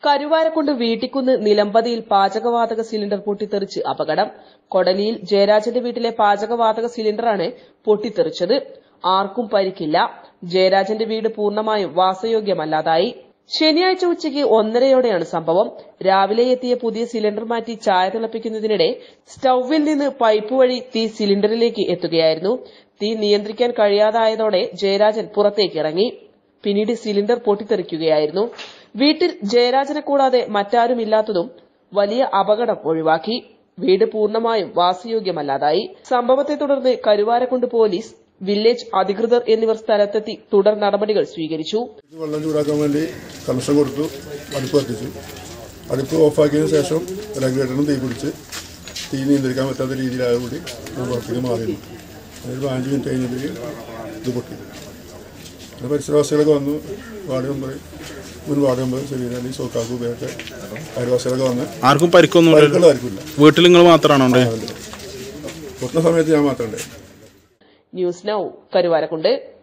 കരുവാരക്കുണ്ട് വീട്ടിക്കുന്ന് നിലമ്പതിയിൽ പാചകവാതക സിലിണ്ടർ പൊട്ടിത്തെറിച്ച് അപകടം കൊടലിയിൽ ജയരാജന്റെ വീട്ടിലെ പാചകവാതക സിലിണ്ടറാണ് പൊട്ടിത്തെറിച്ചത് ആർക്കും പരിക്കില്ല ജയരാജന്റെ വീട് പൂർണ്ണമായും വാസയോഗ്യമല്ലാതായി ശനിയാഴ്ച ഉച്ചയ്ക്ക് ഒന്നരയോടെയാണ് സംഭവം രാവിലെ എത്തിയ പുതിയ സിലിണ്ടർ മാറ്റി ചായ തിളപ്പിക്കുന്നതിനിടെ സ്റ്റൌവിൽ നിന്ന് പൈപ്പ് വഴി തീ സിലിണ്ടറിലേക്ക് എത്തുകയായിരുന്നു തീ നിയന്ത്രിക്കാൻ കഴിയാതായതോടെ ജയരാജൻ പുറത്തേക്ക് ഇറങ്ങി പിന്നീട് സിലിണ്ടർ പൊട്ടിത്തെറിക്കുകയായിരുന്നു വീട്ടിൽ ജയരാജനെ കൂടാതെ മറ്റാരുമില്ലാത്തതും വലിയ അപകടം ഒഴിവാക്കി വീട് പൂർണ്ണമായും വാസയോഗ്യമല്ലാതായി സംഭവത്തെ തുടർന്ന് കരുവാരക്കുണ്ട് പോലീസ് വില്ലേജ് അധികൃതർ എന്നിവർ സ്ഥലത്തെത്തി തുടർ നടപടികൾ സ്വീകരിച്ചു ഇത് വെള്ളം ചൂടാക്കാൻ വേണ്ടി കണക്ഷൻ കൊടുത്തു അടുപ്പ് കത്തിച്ചു അടുപ്പ് ഓഫാക്കിയതിനു ശേഷം റെഗുലേറ്ററിനും തീ പിടിച്ച് തീ നിയന്ത്രിക്കാൻ പറ്റാത്ത രീതിയിലായതുകൂടി ഞാൻ പുറത്തേക്ക് മാറിയിരുന്നു ഒരു പതിനഞ്ച് മിനിറ്റ് കഴിഞ്ഞപ്പോഴേക്കും ഇത് പൊട്ടി പിന്നെ പരിസരവാസികളൊക്കെ വന്നു വാർഡ് മെമ്പർ മുൻ വാർഡ് മെമ്പർ ശരീരം സോക്കാക്ക് ഉപയോഗത്തെ അയൽവാസികളൊക്കെ വന്ന് ആർക്കും പരിക്കൊന്നും പരിക്കുള്ളതായിരിക്കില്ല വീട്ടിൽ നിങ്ങൾ മാത്രമാണോ ഉണ്ടായത് പൊട്ടുന്ന സമയത്ത് ഞാൻ മാത്രമേ ന്യൂസ് നൌ കരുവാരക്കുണ്ട്